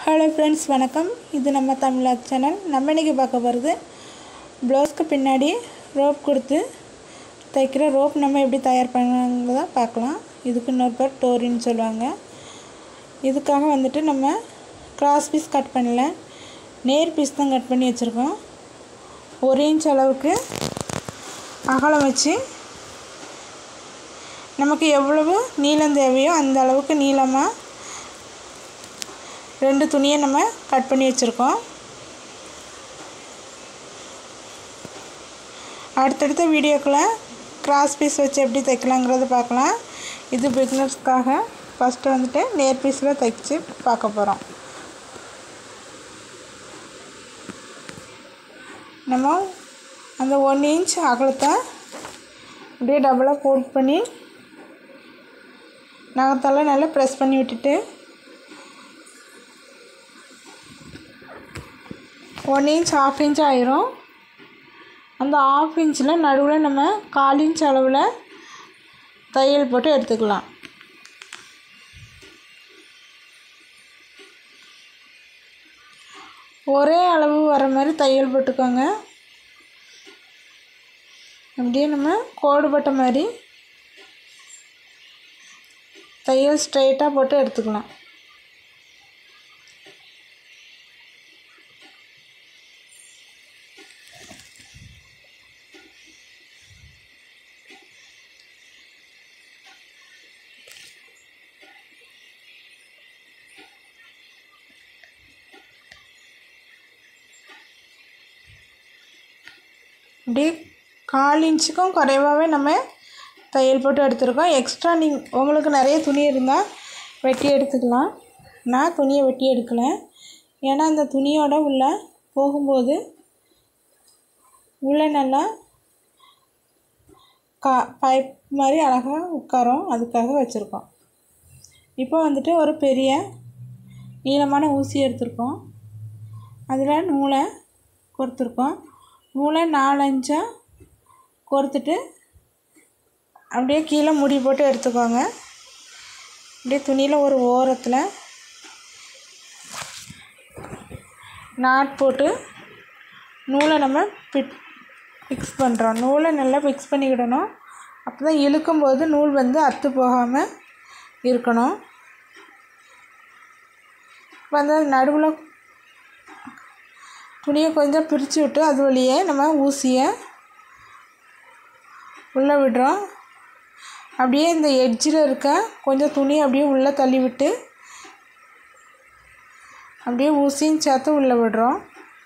hello friends வணக்கம் இது நம்ம தமிழா சேனல் நம்ம இன்றைக்கி பார்க்க போகிறது ப்ளவுஸ்க்கு பின்னாடி ரோப் கொடுத்து தைக்கிற ரோப் நம்ம எப்படி தயார் பண்ணுறத பார்க்கலாம் இதுக்கு இன்னொரு பேர் டோரின்னு சொல்லுவாங்க இதுக்காக வந்துட்டு நம்ம கிராஸ் பீஸ் கட் பண்ணல நேர் பீஸ் தான் கட் பண்ணி வச்சுருக்கோம் ஒரு இன்ச் அளவுக்கு அகலம் வச்சு நமக்கு எவ்வளவு நீளம் தேவையோ அந்த அளவுக்கு நீளமாக ரெண்டு துணியை நம்ம கட் பண்ணி வச்சுருக்கோம் அடுத்தடுத்த வீடியோக்களை கிராஸ் பீஸ் வச்சு எப்படி தைக்கலாங்கிறத பார்க்கலாம் இது பிக்னர்ஸ்க்காக ஃபஸ்ட்டு வந்துட்டு நேர் பீஸில் தைச்சி பார்க்க போகிறோம் நம்ம அந்த ஒன் இன்ச் அகலத்தை அப்படியே டபுளாக ஃபோல்ட் பண்ணி நகத்தால் நல்லா ப்ரெஸ் பண்ணி விட்டுட்டு ஒன் இன்ச் ஆஃப் இன்ச் ஆயிரும் அந்த ஆஃப் இன்ச்சில் நடுவில் நம்ம கால் இன்ச் அளவில் தையல் போட்டு எடுத்துக்கலாம் ஒரே அளவு வர மாதிரி தையல் போட்டுக்கோங்க அப்படியே நம்ம கோடு போட்ட மாதிரி தையல் ஸ்ட்ரைட்டாக போட்டு எடுத்துக்கலாம் அப்படியே கால் இன்ச்சுக்கும் குறைவாகவே நம்ம தையல் போட்டு எடுத்துருக்கோம் எக்ஸ்ட்ரா நீங் உங்களுக்கு நிறைய துணி இருந்தால் வெட்டி எடுத்துக்கலாம் நான் துணியை வெட்டி எடுக்கலை ஏன்னா அந்த துணியோட உள்ள போகும்போது உள்ளே நல்லா கா பைப் மாதிரி அழகாக உட்காரும் அதுக்காக வச்சுருக்கோம் இப்போ வந்துட்டு ஒரு பெரிய நீளமான ஊசி எடுத்திருக்கோம் அதில் நூலை கொடுத்துருக்கோம் நூலை நாலஞ்சாக கோர்த்துட்டு அப்படியே கீழே முடி போட்டு எடுத்துக்கோங்க அப்படியே துணியில் ஒரு ஓரத்தில் நாட் போட்டு நூலை நம்ம பிட் ஃபிக்ஸ் பண்ணுறோம் நூலை நல்லா ஃபிக்ஸ் பண்ணிக்கிடணும் அப்போ தான் இழுக்கும்போது நூல் வந்து அத்து போகாமல் இருக்கணும் இப்போ அந்த நடுவில் துணியை கொஞ்சம் பிரித்து விட்டு அது வழியே நம்ம ஊசியை உள்ளே விடுறோம் அப்படியே இந்த எட்ஜில் இருக்க கொஞ்சம் துணி அப்படியே உள்ளே தள்ளி விட்டு அப்படியே ஊசியும் சேர்த்து உள்ளே விடுறோம்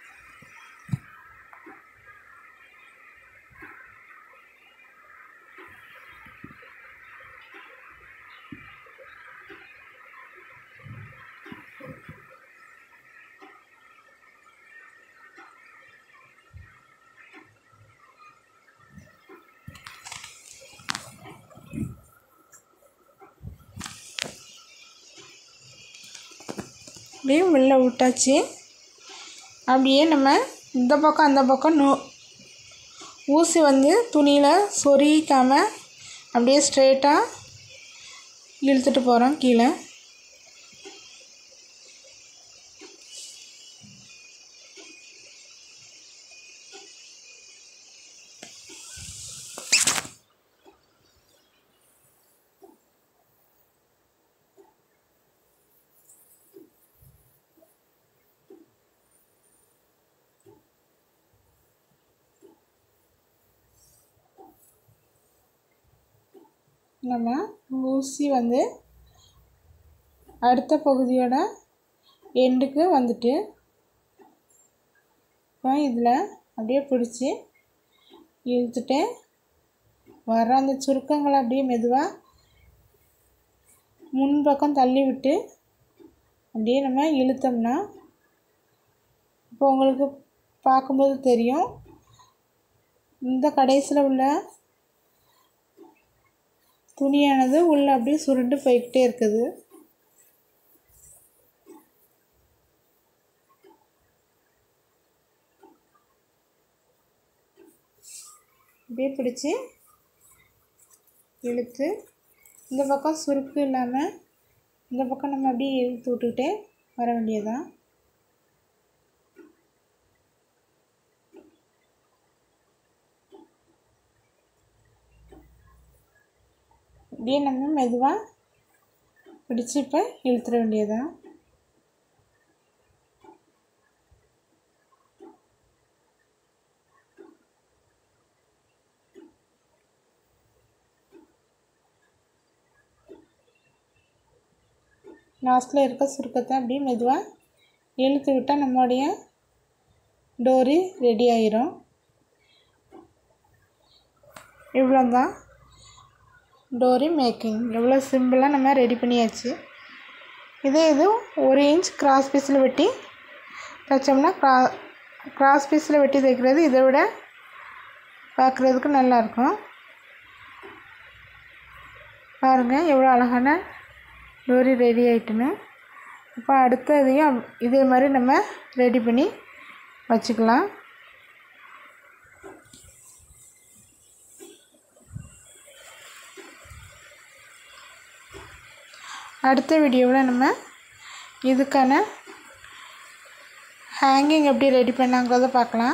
அப்படியே உள்ளே விட்டாச்சு அப்படியே நம்ம இந்த பக்கம் அந்த பக்கம் நூ ஊசி வந்து துணியில் சொருகிக்காமல் அப்படியே ஸ்ட்ரெயிட்டாக இழுத்துட்டு போகிறோம் கீழே நம்ம ஊசி வந்து அடுத்த பகுதியோட எண்டுக்கு வந்துட்டு இப்போ இதில் அப்படியே பிடிச்சி இழுத்துட்டு வர அந்த சுருக்கங்களை அப்படியே மெதுவாக முன்பக்கம் தள்ளி விட்டு அப்படியே நம்ம இழுத்தோம்னா இப்போ உங்களுக்கு பார்க்கும்போது தெரியும் இந்த கடைசியில் உள்ள துணியானது உள்ளே அப்படியே சுருண்டு போய்கிட்டே இருக்குது அப்படியே பிடிச்சி இழுத்து இந்த பக்கம் சுருக்கு இல்லாமல் இந்த பக்கம் நம்ம அப்படியே இழுத்து விட்டுக்கிட்டே வர வேண்டியதான் இப்படியே நம்ம மெதுவாக பிடிச்சி இப்போ இழுத்துட வேண்டியதான் லாஸ்ட்டில் இருக்க சுருக்கத்தை அப்படியே மெதுவாக இழுத்து விட்டால் நம்மளுடைய டோரி ரெடி ஆயிரும் இவ்வளோ தான் டோரி மேக்கிங் எவ்வளோ சிம்பிளாக நம்ம ரெடி பண்ணியாச்சு இதே இது ஒரு இன்ச் கிராஸ் பீஸில் வெட்டி தைச்சோம்னா க்ரா கிராஸ் பீஸில் வெட்டி தைக்கிறது இதை விட பார்க்குறதுக்கு நல்லாயிருக்கும் பாருங்கள் எவ்வளோ அழகான டோரி ரெடி ஆயிட்டுன்னு இப்போ அடுத்ததையும் இதே மாதிரி நம்ம ரெடி பண்ணி வச்சுக்கலாம் அடுத்த வீடியோவில் நம்ம இதுக்கான ஹேங்கிங் எப்படி ரெடி பண்ணாங்கிறத பார்க்கலாம்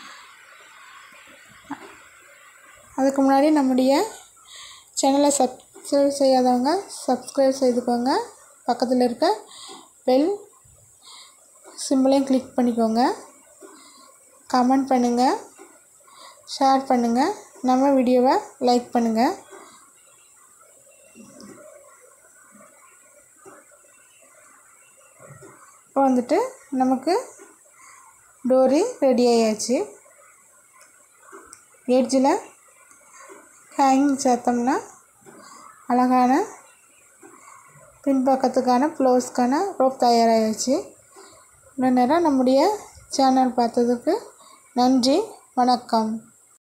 அதுக்கு முன்னாடி நம்முடைய சேனலை சப்ஸ்கிரைப் செய்யாதவங்க சப்ஸ்கிரைப் செய்துக்கோங்க பக்கத்தில் இருக்க பெல் சிம்பிளையும் கிளிக் பண்ணிக்கோங்க கமெண்ட் பண்ணுங்கள் ஷேர் பண்ணுங்கள் நம்ம வீடியோவை லைக் பண்ணுங்கள் இப்போ வந்துட்டு நமக்கு டோரி ரெடி ஆயாச்சு எட்ஜில் ஹேங்கிங் சேர்த்தோம்னா அழகான பின்பக்கத்துக்கான ப்ளவுஸ்க்கான ரோப் தயாராகிடுச்சு இவ்வளோ நேரம் நம்முடைய சேனல் பார்த்ததுக்கு நன்றி வணக்கம்